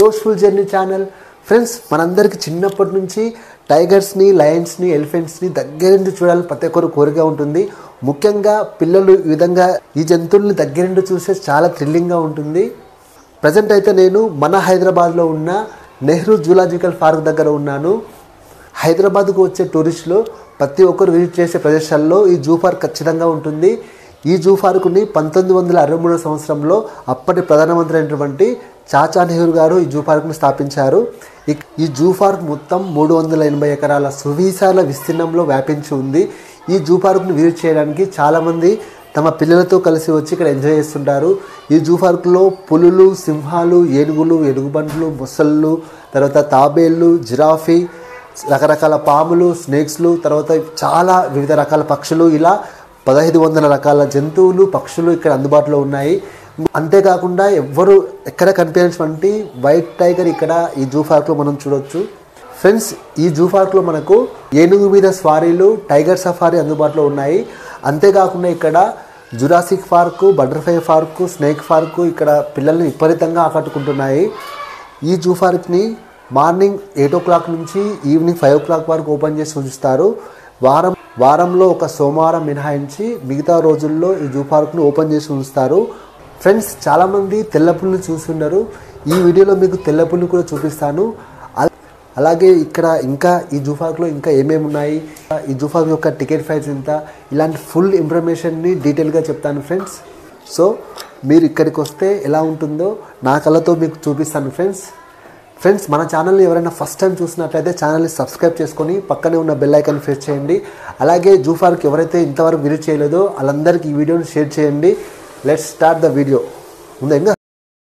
జోష్ఫుల్ journey channel friends మనందరికీ చిన్నప్పటి నుంచి టైగర్స్ని లయన్స్ని ఎలిఫెంట్స్ని దగ్గర నుండి చూడాలని ప్రతి ఒక్కరు కోరిక ఉంటుంది ముఖ్యంగా పిల్లలు ఈ విధంగా ఈ జంతువుల్ని దగ్గర నుండి చూస్తే చాలా థ్రిల్లింగ్గా ఉంటుంది ప్రజెంట్ అయితే నేను మన హైదరాబాద్లో ఉన్న నెహ్రూ జూలాజికల్ పార్క్ దగ్గర ఉన్నాను హైదరాబాద్కు వచ్చే టూరిస్టులు ప్రతి ఒక్కరు విజిట్ చేసే ప్రదేశాల్లో ఈ జూ పార్క్ ఖచ్చితంగా ఉంటుంది ఈ జూ పార్కుని పంతొమ్మిది వందల అరవై మూడో సంవత్సరంలో అప్పటి ప్రధానమంత్రి అయినటువంటి చాచా నెహ్రూ గారు ఈ జూ పార్క్ను స్థాపించారు ఈ- ఈ జూ పార్క్ మొత్తం మూడు వందల ఎనభై ఎకరాల సువిశాల విస్తీర్ణంలో వ్యాపించి ఉంది ఈ జూ పార్క్ను విజిట్ చేయడానికి చాలామంది తమ పిల్లలతో కలిసి వచ్చి ఇక్కడ ఎంజాయ్ చేస్తుంటారు ఈ జూ పార్క్లో పులులు సింహాలు ఏనుగులు ఎలుగుబంట్లు మొసళ్ళు తర్వాత తాబేళ్ళు జిరాఫీ రకరకాల పాములు స్నేక్స్లు తర్వాత చాలా వివిధ రకాల పక్షులు ఇలా పదహైదు వందల రకాల జంతువులు పక్షులు ఇక్కడ అందుబాటులో ఉన్నాయి అంతేకాకుండా ఎవ్వరు ఎక్కడ కనిపించినటువంటి వైట్ టైగర్ ఇక్కడ ఈ జూ పార్క్లో మనం చూడొచ్చు ఫ్రెండ్స్ ఈ జూ పార్క్లో మనకు ఏనుగు మీద స్వారీలు టైగర్ సఫారీ అందుబాటులో ఉన్నాయి అంతేకాకుండా ఇక్కడ Jurassic park butterfly park snake park ఇక్కడ పిల్లల్ని విపరీతంగా ఆకట్టుకుంటున్నాయి ఈ జూ పార్క్ని మార్నింగ్ ఎయిట్ ఓ క్లాక్ నుంచి ఈవినింగ్ ఫైవ్ ఓ క్లాక్ వరకు ఓపెన్ చేసి ఉంచుతారు వారం వారంలో ఒక సోమవారం మినహాయించి మిగతా రోజుల్లో ఈ జూ పార్క్ను ఓపెన్ చేసి ఉంచుతారు ఫ్రెండ్స్ చాలామంది తెల్లపుల్ని చూస్తున్నారు ఈ వీడియోలో మీకు తెల్లపుల్ని కూడా చూపిస్తాను అల- అలాగే ఇక్కడ ఇంకా ఈ జూ పార్క్లో ఇంకా ఏమేమి ఉన్నాయి ఈ జూ పార్క్ యొక్క టికెట్ ప్రైస్ ఎంత ఇలాంటి ఫుల్ ఇన్ఫర్మేషన్ని డీటెయిల్గా చెప్తాను ఫ్రెండ్స్ సో మీరు ఇక్కడికి వస్తే ఎలా ఉంటుందో నా కళ్ళతో మీకు చూపిస్తాను ఫ్రెండ్స్ ఫ్రెండ్స్ మన ఛానల్ని ఎవరైనా ఫస్ట్ టైం చూసినట్లయితే ఛానల్ని సబ్స్క్రైబ్ చేసుకొని పక్కనే ఉన్న బెల్ ఐకాన్ ప్రెస్ చేయండి అలాగే జూ పార్క్ ఎవరైతే ఇంతవరకు విజిట్ చేయలేదో వాళ్ళందరికీ ఈ వీడియోని షేర్ చేయండి లెట్స్ స్టార్ట్ ద వీడియో ఉందా ఇంకా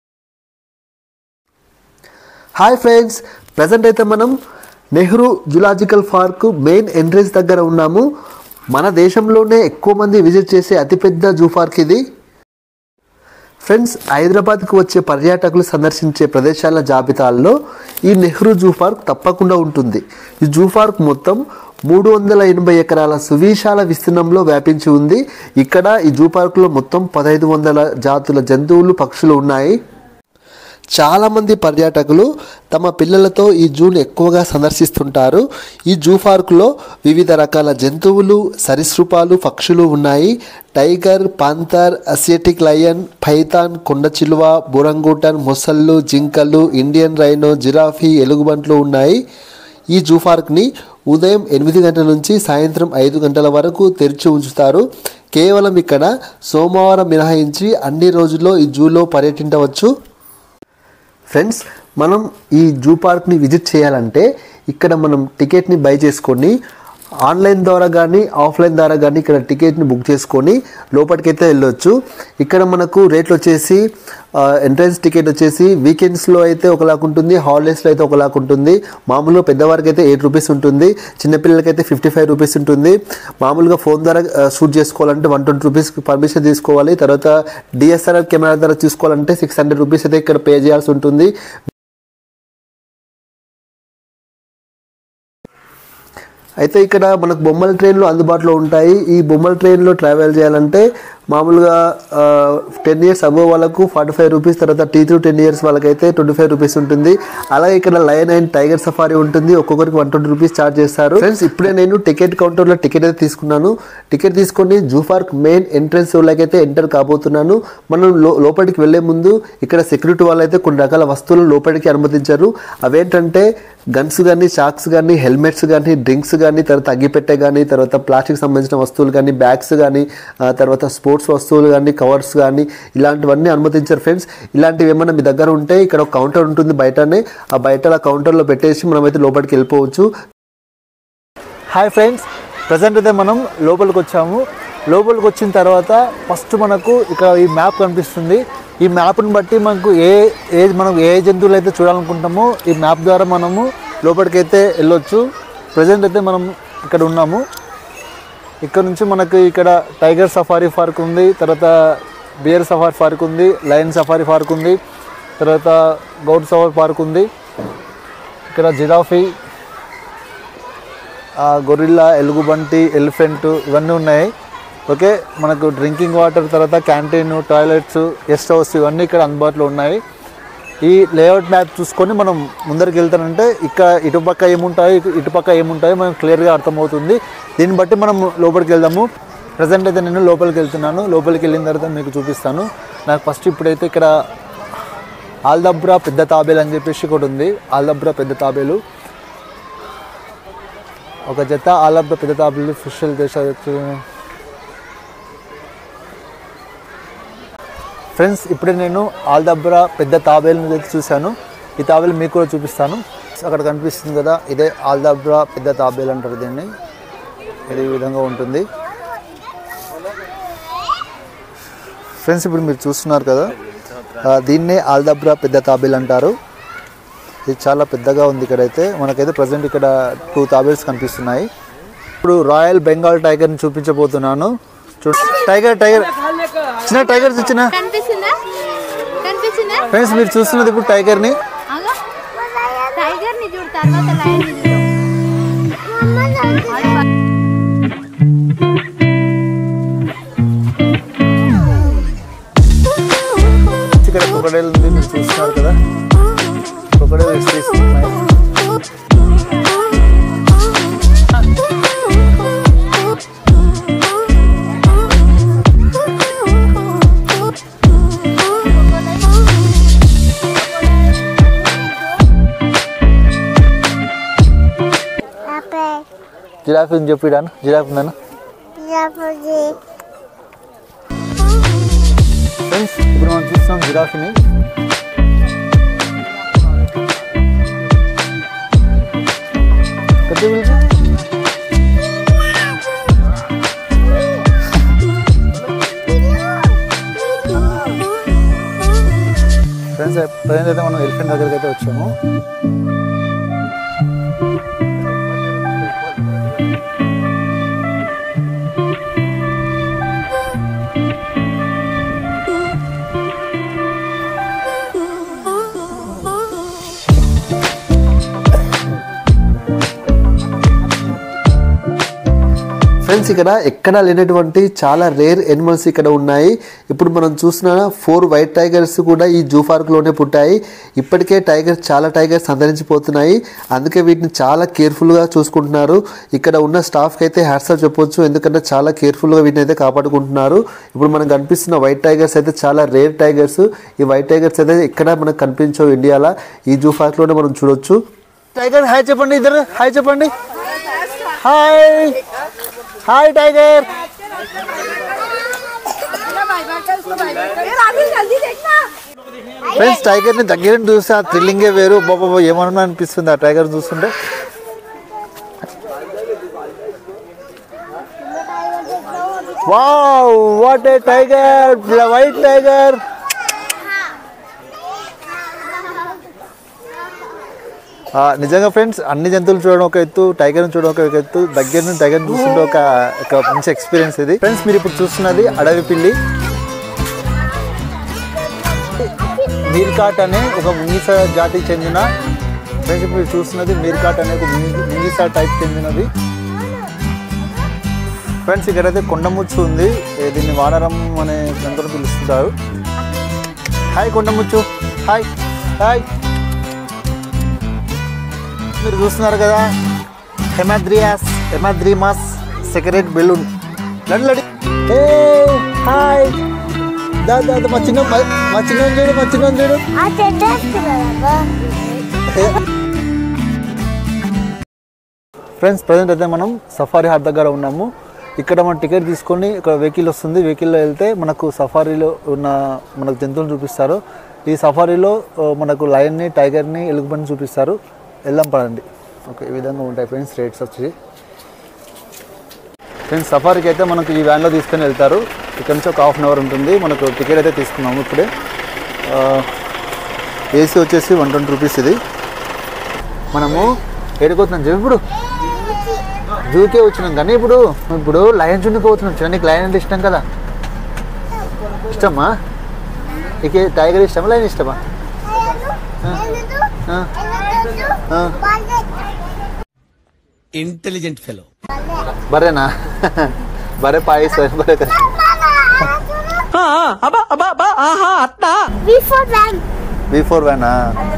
హాయ్ ఫ్రెండ్స్ ప్రజెంట్ అయితే మనం Nehru zoological park main entrance దగ్గర ఉన్నాము మన దేశంలోనే ఎక్కువ మంది విజిట్ చేసే అతిపెద్ద జూ పార్క్ ఇది ఫ్రెండ్స్ హైదరాబాద్కు వచ్చే పర్యాటకులు సందర్శించే ప్రదేశాల జాబితాల్లో ఈ నెహ్రూ జూ పార్క్ తప్పకుండా ఉంటుంది ఈ జూ పార్క్ మొత్తం మూడు వందల ఎనభై ఎకరాల సువిశాల విస్తీర్ణంలో వ్యాపించి ఉంది ఇక్కడ ఈ జూ పార్కులో మొత్తం పదహైదు వందల జాతుల జంతువులు పక్షులు ఉన్నాయి చాలామంది పర్యాటకులు తమ పిల్లలతో ఈ జూను ఎక్కువగా సందర్శిస్తుంటారు ఈ జూ పార్కులో వివిధ రకాల జంతువులు సరీసృపాలు పక్షులు ఉన్నాయి tiger panther Asiatic lion python కొండ చిలువ బురంగూటన్ మొసళ్ళు జింకలు ఇండియన్ రైనో జిరాఫీ ఎలుగుబంట్లు ఉన్నాయి ఈ జూ పార్క్ని ఉదయం ఎనిమిది గంటల నుంచి సాయంత్రం ఐదు గంటల వరకు తెరిచి ఉంచుతారు కేవలం ఇక్కడ సోమవారం మినహాయించి అన్ని రోజుల్లో ఈ జూలో పర్యటించవచ్చు ఫ్రెండ్స్ మనం ఈ జూ పార్క్ని విజిట్ చేయాలంటే ఇక్కడ మనం టికెట్ని బై చేసుకొని ఆన్లైన్ ద్వారా కానీ ఆఫ్లైన్ ద్వారా కానీ ఇక్కడ టికెట్ని బుక్ చేసుకొని లోపలికైతే వెళ్ళొచ్చు ఇక్కడ మనకు రేట్లు వచ్చేసి ఎంట్రన్స్ టికెట్ వచ్చేసి వీకెండ్స్లో అయితే ఒకలాగా ఉంటుంది హాలిడేస్లో అయితే ఒకలాగా ఉంటుంది మామూలుగా పెద్దవారికి అయితే ఎయిట్ రూపీస్ ఉంటుంది చిన్నపిల్లలకైతే ఫిఫ్టీ ఫైవ్ రూపీస్ ఉంటుంది మామూలుగా ఫోన్ ద్వారా షూట్ చేసుకోవాలంటే వన్ ట్వంటీ రూపీస్ పర్మిషన్ తీసుకోవాలి తర్వాత డిఎస్ఆర్ఆర్ కెమెరా ద్వారా తీసుకోవాలంటే సిక్స్ హండ్రెడ్ రూపీస్ అయితే ఇక్కడ పే చేయాల్సి ఉంటుంది అయితే ఇక్కడ మనకు బొమ్మల ట్రైన్లు అందుబాటులో ఉంటాయి ఈ బొమ్మల ట్రైన్లో ట్రావెల్ చేయాలంటే మామూలుగా టెన్ ఇయర్స్ అబోవ్ వాళ్ళకు ఫార్టీ ఫైవ్ రూపీస్ తర్వాత టీ త్రూ టెన్ ఇయర్స్ వాళ్ళకైతే ట్వంటీ ఫైవ్ రూపీస్ ఉంటుంది అలాగే ఇక్కడ లయన్ అండ్ టైగర్ సఫారీ ఉంటుంది ఒక్కొక్కరికి వన్ ట్వంటీ రూపీస్ చార్జ్ చేస్తారు ఫ్రెండ్స్ ఇప్పుడే నేను టికెట్ కౌంటర్లో టికెట్ అయితే తీసుకున్నాను టికెట్ తీసుకొని జూ పార్క్ మెయిన్ ఎంట్రన్స్ లోకి అయితే ఎంటర్ కాబోతున్నాను మనం లో లోపలికి వెళ్లే ముందు ఇక్కడ సెక్యూరిటీ వాళ్ళు అయితే కొన్ని రకాల వస్తువులు లోపలికి అనుమతించారు అవేంటంటే గన్స్ కానీ షాక్స్ కానీ హెల్మెట్స్ కానీ డ్రింక్స్ కానీ తర్వాత అగ్గిపెట్టె కానీ తర్వాత ప్లాస్టిక్ సంబంధించిన వస్తువులు కానీ బ్యాగ్స్ కానీ ఆ తర్వాత స్పోర్ట్స్ వస్తువులు కానీ కవర్స్ కానీ ఇలాంటివన్నీ అనుమతించారు ఫ్రెండ్స్ ఇలాంటివి ఏమైనా మీ దగ్గర ఉంటే ఇక్కడ ఒక కౌంటర్ ఉంటుంది బయటనే ఆ బయట ఆ కౌంటర్లో పెట్టేసి మనమైతే లోపలికి వెళ్ళిపోవచ్చు హాయ్ ఫ్రెండ్స్ ప్రజెంట్ అయితే మనం లోపలికి వచ్చాము లోపలికి వచ్చిన తర్వాత ఫస్ట్ మనకు ఇక్కడ ఈ మ్యాప్ కనిపిస్తుంది ఈ మ్యాప్ని బట్టి మనకు ఏ ఏ మనం ఏ జంతువులు అయితే చూడాలనుకుంటామో ఈ మ్యాప్ ద్వారా మనము లోపలికి అయితే వెళ్ళొచ్చు ప్రజెంట్ అయితే మనం ఇక్కడ ఉన్నాము ఇక్కడ నుంచి మనకి ఇక్కడ టైగర్ సఫారీ పార్క్ ఉంది తర్వాత బియర్ సఫారీ పార్క్ ఉంది లయన్ సఫారీ పార్క్ ఉంది తర్వాత గౌడ్ సఫారీ పార్క్ ఉంది ఇక్కడ జిరాఫీ గొరిల్లా ఎలుగుబంటి ఎలిఫెంట్ ఇవన్నీ ఉన్నాయి ఓకే మనకు డ్రింకింగ్ వాటర్ తర్వాత క్యాంటీన్ టాయిలెట్స్ గెస్ట్ హౌస్ ఇవన్నీ ఇక్కడ అందుబాటులో ఉన్నాయి ఈ లేఅవుట్ మ్యాప్ చూసుకొని మనం ముందరికి వెళ్తానంటే ఇక్కడ ఇటుపక్క ఏముంటాయి ఇటు- ఇటుపక్క ఏముంటాయో మనం క్లియర్గా అర్థమవుతుంది దీన్ని బట్టి మనం లోపలికి వెళ్దాము ప్రజెంట్ అయితే నేను లోపలికి వెళ్తున్నాను లోపలికి వెళ్ళిన తర్వాత మీకు చూపిస్తాను నాకు ఫస్ట్ ఇప్పుడైతే ఇక్కడ ఆల్దబ్రా పెద్ద తాబేలు అని చెప్పేసి ఒకటి ఉంది ఆల్దబ్రా పెద్ద తాబేలు ఒక జత ఆల్దబ్రా పెద్ద తాబేలు ఫిషల్ దేశ ఫ్రెండ్స్ ఇప్పుడే నేను ఆల్దబ్రా పెద్ద తాబేలుని అయితే చూశాను ఈ తాబేలు మీకు కూడా చూపిస్తాను అక్కడ కనిపిస్తుంది కదా ఇదే ఆల్దబ్రా పెద్ద తాబేలు అంటారు దీన్ని ఇది ఈ విధంగా ఉంటుంది ఫ్రెండ్స్ ఇప్పుడు మీరు చూస్తున్నారు కదా ఆ, దీన్నే ఆల్దబ్రా పెద్ద తాబేలు అంటారు ఇది చాలా పెద్దగా ఉంది ఇక్కడైతే మనకైతే ప్రజెంట్ ఇక్కడ టూ తాబేల్స్ కనిపిస్తున్నాయి ఇప్పుడు రాయల్ బెంగాల్ టైగర్ని చూపించబోతున్నాను చూ టైగర్ టైగర్ చిన్న టైగర్ చిన్న కనిపిస్తుందా కనిపిస్తుందా ఫ్రెండ్స్ మీరు చూస్తున్నది ఇప్పుడు టైగర్ని అగో టైగర్ ని చూడు తర్వాత లయన్ ని చూడు ఇక్కడ క్రొకడైల్ ఉంది మీరు చూస్తున్నారు కదా క్రొకడైల్ ఉన్నాయి జిరాఫీ అని చెప్పిడాను జిరాఫీ ఉందన్న ఫ్రెండ్స్ ఇప్పుడు మనం చూస్తున్నాం జిరాఫీని పెద్ద పిలిచి ఫ్రెండ్స్ ప్రజెంట్ అయితే మనం ఎలిఫెంట్ దగ్గరికి అయితే వచ్చాము ఫ్రెండ్స్ ఇక్కడ ఎక్కడ లేనటువంటి చాలా రేర్ ఎనిమల్స్ ఇక్కడ ఉన్నాయి ఇప్పుడు మనం చూసిన ఫోర్ వైట్ టైగర్స్ కూడా ఈ జూ పార్క్లోనే పుట్టాయి ఇప్పటికే టైగర్స్ చాలా టైగర్స్ అంతరించిపోతున్నాయి అందుకే వీటిని చాలా కేర్ఫుల్గా చూసుకుంటున్నారు ఇక్కడ ఉన్న స్టాఫ్కి అయితే హ్యాట్సాప్ చెప్పొచ్చు ఎందుకంటే చాలా కేర్ఫుల్గా వీటిని అయితే కాపాడుకుంటున్నారు ఇప్పుడు మనకు కనిపిస్తున్న వైట్ టైగర్స్ అయితే చాలా రేర్ టైగర్స్ ఈ వైట్ టైగర్స్ అయితే ఎక్కడ మనకు కనిపించవు ఇండియాలో ఈ జూ పార్క్లోనే మనం చూడొచ్చు టైగర్ హాయ్ చెప్పండి ఇద్దరు హాయ్ చెప్పండి hi hi tiger friends tiger ని దగ్గర నుంచి చూస్తే ఆ థ్రిల్లింగే వేరు బాబా ఏమన్నా అనిపిస్తుంది ఆ టైగర్ చూస్తుంటే wow what a tiger white tiger ఆ, నిజంగా ఫ్రెండ్స్ అన్ని జంతువులు చూడడం ఒక ఎత్తు టైగర్ని చూడడం ఒక ఎత్తు దగ్గర నుంచి టైగర్ చూస్తుంటే ఒక ఒక మంచి ఎక్స్పీరియన్స్ ఇది ఫ్రెండ్స్ మీరు ఇప్పుడు చూస్తున్నది అడవి పిల్లి మీర్కాట్ అనే ఒక ముంగిస జాతికి చెందిన ఫ్రెండ్స్ ఇప్పుడు మీరు చూస్తున్నది మీర్కాట్ అనే ఒక ముంగి- ముంగిస టైప్ చెందినది ఫ్రెండ్స్ ఇక్కడైతే కొండముచ్చు ఉంది ఏ, దీన్ని వానరం అనే దాంతో పిలుస్తుంటారు హాయ్ కొండముచ్చు హాయ్ హాయ్ మీరు చూస్తున్నారు కదా హెమాద్రియాస్ హెమాద్రిమాస్ సెక్రెట్ బెలూన్ లడి లడి ఏ హాయ్ దా దా దా, మా చిన్న మా- మా చిన్న చూడు మా చిన్న చూడు ఫ్రెండ్స్ ప్రజెంట్ అయితే మనం సఫారీ హాట్ దగ్గర ఉన్నాము ఇక్కడ మనం టికెట్ తీసుకొని ఇక్కడ వెహికల్ వస్తుంది వెహికల్లో వెళ్తే మనకు సఫారీలో ఉన్న మనకు జంతువులు చూపిస్తారు ఈ సఫారీలో ఆ, మనకు లయన్ని టైగర్ని ఎలుగుబంని చూపిస్తారు వెళ్దాం పడండి ఓకే ఈ విధంగా ఉంటాయి ఫ్రెండ్స్ రేట్స్ వచ్చి ఫ్రెండ్స్ సఫారీకి అయితే మనకు ఈ వ్యాన్లో తీసుకొని వెళ్తారు ఇక్కడ నుంచి ఒక హాఫ్ అన్ అవర్ ఉంటుంది మనకు టికెట్ అయితే తీసుకున్నాము ఇప్పుడే ఏసీ వచ్చేసి వన్ ట్వంటీ రూపీస్ ఇది మనము ఏడుకోతున్నాం చెప్పు ఇప్పుడు జూకే వచ్చినాం కానీ ఇప్పుడు ఇప్పుడు లయన్ చూడకి పోతున్నాం చూడండి నీకు లయన్ అంటే ఇష్టం కదా ఇష్టమా నీకు టైగర్ ఇష్టమా లయన్ ఇష్టమా ఆ, ఆ. ఇంటెలిజెంట్ ఫెలో బరేనా బరే పాయిస్ బరే కదా బిఫోర్ బ్యాంక్ వి ఫోర్ వ్యానా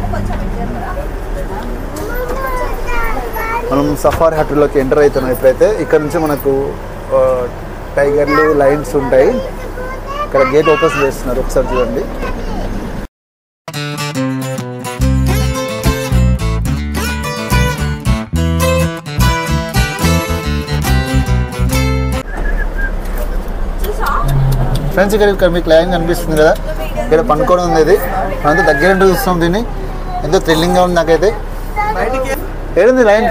మనం సఫారీ హట్టులోకి ఎంటర్ అవుతున్నాం ఇప్పుడైతే ఇక్కడ నుంచి మనకు ఆ, టైగర్లు లైన్స్ ఉంటాయి ఇక్కడ గేట్ ఓపెన్ చేస్తున్నారు ఒకసారి చూడండి ఫ్రెండ్స్ ఇక్కడ ఇక్కడ మీకు లైన్ కనిపిస్తుంది కదా ఇక్కడ పండుకోవడం ఉంది ఇది మనంతా దగ్గర నుండి చూస్తాం దీన్ని ఎంతో థ్రిల్లింగ్గా ఉంది నాకైతే ఏడుంది లైన్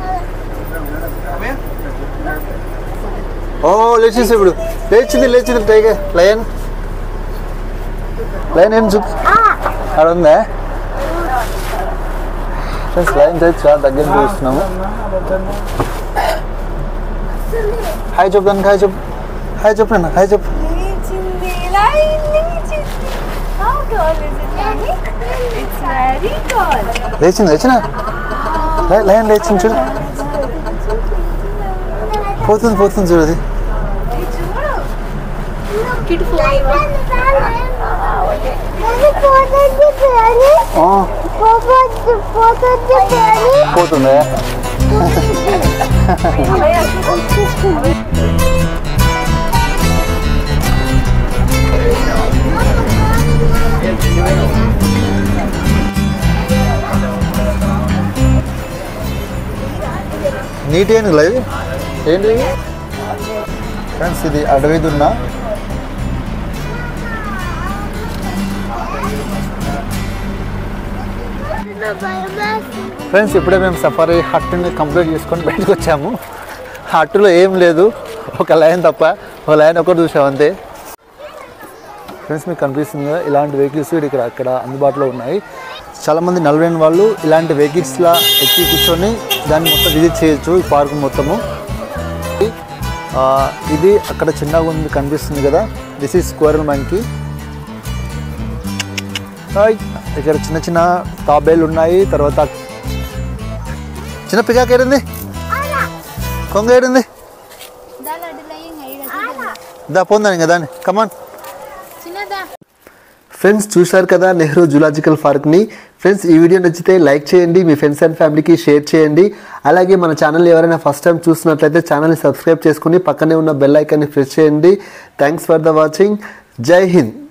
ఓ లేచేసి ఇప్పుడు లేచింది లేచింది టైగర్ లయన్ లైన్ ఏం చూ అక్కడ ఉందా ఫ్రెండ్స్ లైన్ అయితే చాలా దగ్గర నుంచి చూస్తున్నాము హాయ్ చెప్పు దానికి హాయ్ చెప్పు హాయ్ చెప్పు నాన్న హాయ్ చెప్పు నిలిచింది లైన్ నిలిచింది how tall is it Nani it's very tall లేచింది లేచిన లైన్ లేచింది చూడు పోతుంది పోతుంది చూడు అది కిట్ ఆ, పోతుందా నీట్ ఏంటి లైవ్ ఏంటి ఫ్రెండ్స్ ఇది అడవి దున్నా ఫ్రెండ్స్ ఇప్పుడే మేము సఫారీ హట్టుని కంప్లీట్ చేసుకొని బయటకు వచ్చాము హట్టులో ఏం లేదు ఒక లైన్ తప్ప ఒక లైన్ ఒకటి చూసాం అంతే ఫ్రెండ్స్ మీకు కనిపిస్తుంది కదా ఇలాంటి వెహికల్స్ ఇక్కడ అక్కడ అందుబాటులో ఉన్నాయి చాలామంది నలభై వాళ్ళు ఇలాంటి వెహికల్స్లా ఎక్కి కూర్చొని దాన్ని మొత్తం విజిట్ చేయొచ్చు ఈ పార్క్ మొత్తము ఆ, ఇది అక్కడ చిన్నగా ఉంది కనిపిస్తుంది కదా this is squirrel monkey hi ఇక్కడ చిన్న చిన్న తాబేలు ఉన్నాయి తర్వాత చిన్న పికాక్ ఏడుంది కొంగ ఏడుంది దాని అడ్డులయ్యి హైగా దా పోందాని కదా దాన్ని కమాన్ చిన్నదా ఫ్రెండ్స్ చూశారు కదా నెహ్రూ జూలాజికల్ పార్క్ని ఫ్రెండ్స్ ఈ వీడియో నచ్చితే లైక్ చేయండి మీ ఫ్రెండ్స్ అండ్ ఫ్యామిలీకి షేర్ చేయండి అలాగే మన ఛానల్ ఎవరైనా ఫస్ట్ టైం చూస్తున్నట్లయితే ఛానల్ని సబ్స్క్రైబ్ చేసుకుని పక్కనే ఉన్న బెల్ ఐకాన్ని ప్రెస్ చేయండి థ్యాంక్స్ ఫర్ ద వాచింగ్ జై హింద్